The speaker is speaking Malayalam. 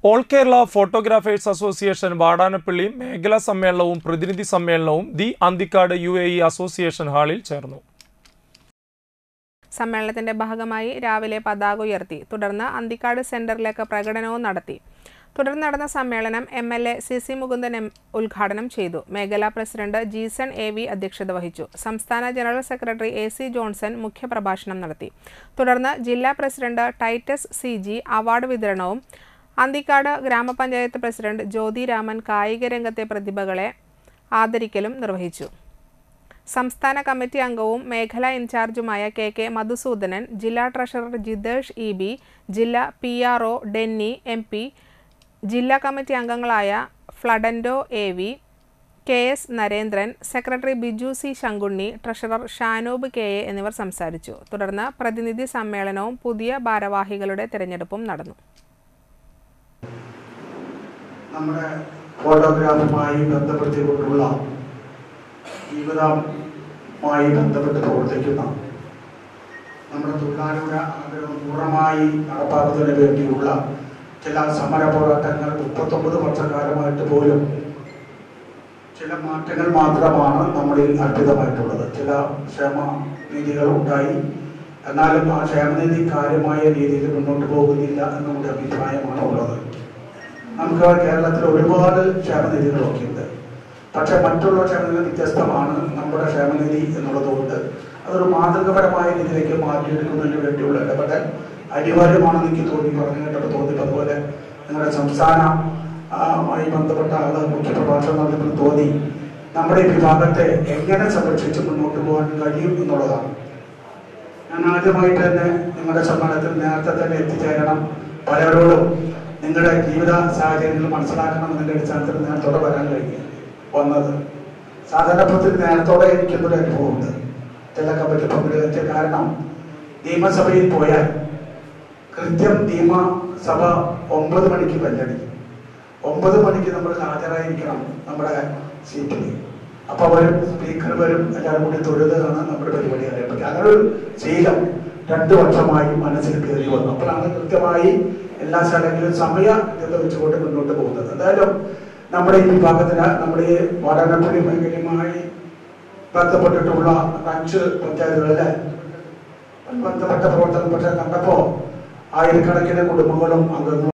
all Kerala photographers association Vadanappally മേഖലാ സമ്മേളനവും പ്രതിനിധി സമ്മേളനവും the Anthikad U A E association ഹാളിൽ ചേർന്നു സമ്മേളനത്തിന്റെ ഭാഗമായി രാവിലെ പതാക ഉയർത്തി തുടർന്ന് അന്തിക്കാട് സെന്ററിലേക്ക് പ്രകടനവും നടത്തി തുടർന്ന് നടന്ന സമ്മേളനം M L A C C Mukundan M ഉദ്ഘാടനം ചെയ്തു മേഖലാ പ്രസിഡന്റ് ജീസൺ എ വി അധ്യക്ഷത വഹിച്ചു സംസ്ഥാന general secretary A C Johnson മുഖ്യപ്രഭാഷണം നടത്തി തുടർന്ന് ജില്ലാ president Titus C G award വിതരണവും അന്തിക്കാട് ഗ്രാമപഞ്ചായത്ത് പ്രസിഡന്റ് ജ്യോതി രാമൻ കായിക രംഗത്തെ പ്രതിഭകളെ ആദരിക്കലും നിർവഹിച്ചു സംസ്ഥാന കമ്മിറ്റി അംഗവും മേഖലാ ഇൻചാർജുമായ കെ കെ മധുസൂദനൻ ജില്ലാ ട്രഷറർ ജിതേഷ് ഇ ബി ജില്ലാ P R O Denny M P ജില്ലാ കമ്മിറ്റി അംഗങ്ങളായ ഫ്ലഡൻഡോ A V K S Narendran secretary Biju C Sankunni treasurer Shanoob K A എന്നിവർ സംസാരിച്ചു തുടർന്ന് പ്രതിനിധി സമ്മേളനവും പുതിയ ഭാരവാഹികളുടെ തിരഞ്ഞെടുപ്പും നടന്നു നമ്മുടെ ഫോട്ടോഗ്രാഫുമായി ബന്ധപ്പെടുത്തിക്കൊണ്ടുള്ള ജീവിതവുമായി ബന്ധപ്പെട്ട് പ്രവർത്തിക്കുന്ന നമ്മുടെ തൊഴിലാളിയുടെ ആഗ്രഹം പൂർണ്ണമായി നടപ്പാക്കുന്നതിന് വേണ്ടിയുള്ള ചില സമര പോരാട്ടങ്ങൾ മുപ്പത്തൊമ്പത് വർഷക്കാലമായിട്ട് പോലും ചില മാറ്റങ്ങൾ മാത്രമാണ് നമ്മളിൽ അർപ്പിതമായിട്ടുള്ളത് ചില ക്ഷേമനിധികൾ ഉണ്ടായി എന്നാലും ആ ക്ഷേമനിധി കാര്യമായ രീതിയിൽ മുന്നോട്ട് പോകുന്നില്ല എന്ന് നമ്മുടെ അഭിപ്രായമാണ് ഉള്ളത് നമുക്ക് കേരളത്തിൽ ഒരുപാട് ക്ഷേമനിധികളൊക്കെ ഉണ്ട് പക്ഷെ മറ്റുള്ള ക്ഷേമനിധി വ്യത്യസ്തമാണ് നമ്മുടെ ക്ഷേമനിധി എന്നുള്ളതുകൊണ്ട് അതൊരു മാതൃകപരമായ രീതിയിലേക്ക് മാറ്റിയെടുക്കുന്നതിന് വേണ്ടിയുള്ള ഇടപെടൽ അനിവാര്യമാണെന്ന് എനിക്ക് തോന്നി പറഞ്ഞു കേട്ടപ്പോൾ തോന്നി അതുപോലെ നിങ്ങളുടെ സംസ്ഥാന ആ, മായി ബന്ധപ്പെട്ട ആള് മുഖ്യപ്രഭാഷണം നടത്തിയപ്പോൾ തോന്നി നമ്മുടെ ഈ വിഭാഗത്തെ എങ്ങനെ സംരക്ഷിച്ച് മുന്നോട്ട് പോകാൻ കഴിയും എന്നുള്ളതാണ് ഞാൻ ആദ്യമായിട്ട് തന്നെ നിങ്ങളുടെ സമ്മേളനത്തിൽ നേരത്തെ തന്നെ എത്തിച്ചേരണം പലരോടും നിങ്ങളുടെ ജീവിത സാഹചര്യങ്ങൾ മനസ്സിലാക്കണം എന്നതിന്റെ അടിസ്ഥാനത്തിൽ നേരത്തോടെ വരാൻ കഴിഞ്ഞു വന്നത് സാധാരണത്തിൽ നേരത്തോടെ എനിക്കുന്നൊരു അനുഭവമുണ്ട് ചില കമ്മിറ്റി പങ്കെടുത്ത കാരണം നിയമസഭയിൽ പോയാൽ കൃത്യം നിയമസഭ ഒമ്പത് മണിക്ക് ബെല്ലടിക്കും ഒമ്പത് മണിക്ക് നമ്മൾ ഹാജരായിരിക്കണം നമ്മുടെ സീറ്റിൽ അപ്പൊ വരും സ്പീക്കർ വരും എല്ലാവരും കൂടി തൊഴുതാണ് നമ്മുടെ പരിപാടി അറിയപ്പെട്ടത് അങ്ങനെ ഒരു ശീലം രണ്ടു വർഷമായി മനസ്സിൽ കയറി വന്നു അപ്പോഴാണ് കൃത്യമായി എല്ലാ സ്ഥലങ്ങളിലും സമയ ഇത് വെച്ചുകൊണ്ട് മുന്നോട്ട് പോകുന്നത് എന്തായാലും നമ്മുടെ ഈ വിഭാഗത്തിന് നമ്മുടെ ഈ വാടാനപ്പള്ളി മേഖലയുമായി ബന്ധപ്പെട്ടിട്ടുള്ള അഞ്ച് പഞ്ചായത്തുകളിലെ ബന്ധപ്പെട്ട പ്രവർത്തനം പക്ഷെ കണ്ടപ്പോ ആയിരക്കണക്കിന് കുടുംബങ്ങളും അംഗങ്ങളും